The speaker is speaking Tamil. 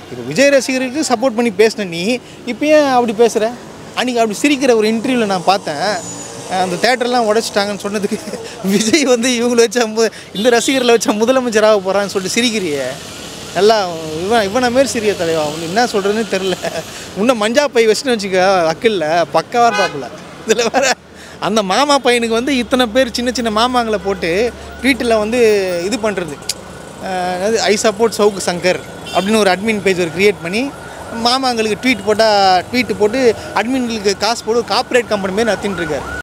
இப்போ விஜய் ரசிகர்களுக்கு சப்போர்ட் பண்ணி பேசின நீ இப்போ ஏன் அப்படி பேசுகிற அன்றைக்கி அப்படி சிரிக்கிற ஒரு இன்டர்வியூவில் நான் பார்த்தேன் அஹ் அந்த தேட்டர்லாம் உடைச்சிட்டாங்கன்னு சொன்னதுக்கு விஜய் வந்து இவங்களை வச்ச மு- இந்த ரசிகர்களை வச்ச முதலமைச்சராக போகிறான்னு சொல்லிட்டு சிரிக்கிறியே நல்லா இவன் இவனை மாரி சிறிய தலைவா அவனுக்கு என்ன சொல்கிறதுன்னு தெரில இன்னும் மஞ்சா பை வச்சுன்னு வச்சுக்க அக்கில்ல பக்காவாக இருப்பாப்புல இதில் வேற அந்த மாமா பையனுக்கு வந்து இத்தனை பேர் சின்ன சின்ன மாமாங்களை போட்டு ட்வீட்டில் வந்து இது பண்ணுறது ஐ சப்போர்ட் சவுக்கு சங்கர் அப்படின்னு ஒரு அட்மின் பேஜ் ஒரு க்ரியேட் பண்ணி மாமாங்களுக்கு ட்வீட் போட்டால் ட்வீட் போட்டு அட்மின்களுக்கு காசு போட்டு கார்ப்பரேட் கம்பெனி மாரி நடத்தின்னு இருக்காரு